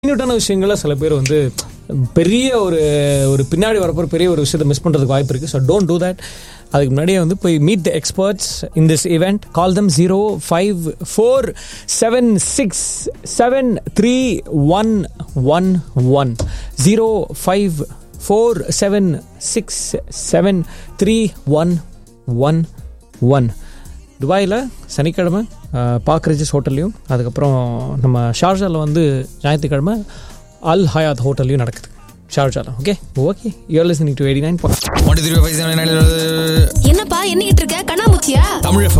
மைன்யூட்டான விஷயங்கள சில பேர் வந்து பெரிய ஒரு ஒரு பின்னாடி வரப்போற பெரிய ஒரு விஷயத்தை மிஸ் பண்ணுறதுக்கு வாய்ப்பு இருக்குது ஸோ டோன்ட் டூ தட் அதுக்கு முன்னாடியே வந்து போய் meet the experts in this event call them zero five four seven six seven three one one one zero five four seven six seven three one one one துபாயில் சனிக்கிழமை பாக் ridges ஹோட்டல்லையும் அதுக்கப்புறம் நம்ம ஷார்ஜாவில் வந்து ஞாயிற்றுக்கிழமை அல் ஹயாத் ஹோட்டல்லையும் நடக்குது ஷார்ஜாவில் okay okay you're listening to eighty nine ஒன்று திருப்பி பைசா என்னப்பா என்னிட்டு இருக்க கண்ணாமூச்சியா தமிழ் எஃப்எம்